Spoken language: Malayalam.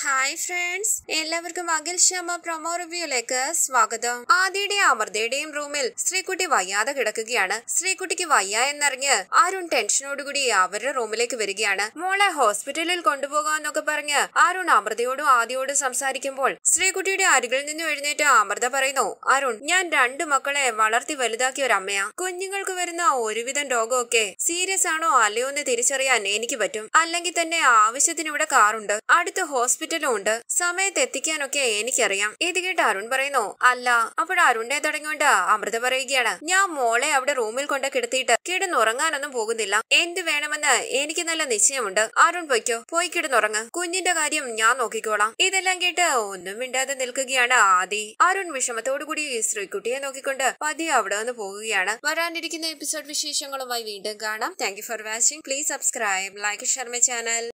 ഹായ് ഫ്രണ്ട്സ് എല്ലാവർക്കും അഖിൽ ശർമ്മ പ്രൊമോ റിവ്യൂയിലേക്ക് സ്വാഗതം ആദ്യയുടെയും അമൃതയുടെയും റൂമിൽ ശ്രീകുട്ടി വയ്യാതെ കിടക്കുകയാണ് ശ്രീകുട്ടിക്ക് വയ്യ എന്നറിഞ്ഞ് അരുൺ ടെൻഷനോടുകൂടി അവരുടെ റൂമിലേക്ക് വരികയാണ് മോളെ ഹോസ്പിറ്റലിൽ കൊണ്ടുപോകാന്നൊക്കെ പറഞ്ഞ് അരുൺ അമൃതയോടും ആദ്യയോടും സംസാരിക്കുമ്പോൾ ശ്രീകുട്ടിയുടെ അരികിൽ നിന്നും എഴുന്നേറ്റ് അമൃത പറയുന്നു അരുൺ ഞാൻ രണ്ട് മക്കളെ വളർത്തി വലുതാക്കിയ ഒരു അമ്മയാ കുഞ്ഞുങ്ങൾക്ക് വരുന്ന ഒരുവിധം രോഗമൊക്കെ സീരിയസ് ആണോ അല്ലയോ എന്ന് തിരിച്ചറിയാൻ എനിക്ക് പറ്റും അല്ലെങ്കിൽ തന്നെ ആവശ്യത്തിന് ഇവിടെ കാറുണ്ട് അടുത്ത ഹോസ്പിറ്റലും ഉണ്ട് സമയത്ത് എത്തിക്കാനൊക്കെ എനിക്കറിയാം ഇത് കേട്ട് അരുൺ പറയുന്നു അല്ല അപ്പോൾ അരുണിനെ തുടങ്ങിക്കൊണ്ട് അമൃത പറയുകയാണ് ഞാൻ മോളെ അവിടെ റൂമിൽ കൊണ്ട് കിടത്തിയിട്ട് കിടന്നുറങ്ങാനൊന്നും പോകുന്നില്ല എന്ത് വേണമെന്ന് എനിക്ക് നല്ല നിശ്ചയമുണ്ട് അരുൺ പൊയ്ക്കോ പോയി കിടന്നുറങ്ങ് കുഞ്ഞിന്റെ കാര്യം ഞാൻ നോക്കിക്കോളാം ഇതെല്ലാം കേട്ട് ഒന്നും മിണ്ടാതെ നിൽക്കുകയാണ് ആദി അരുൺ വിഷമത്തോടുകൂടി ശ്രീകുട്ടിയെ നോക്കിക്കൊണ്ട് പതിയെ അവിടെ നിന്ന് പോകുകയാണ് വരാനിരിക്കുന്ന എപ്പിസോഡ് വിശേഷങ്ങളുമായി വീണ്ടും കാണാം thank you for watching please subscribe like ഷർമ ചാനൽ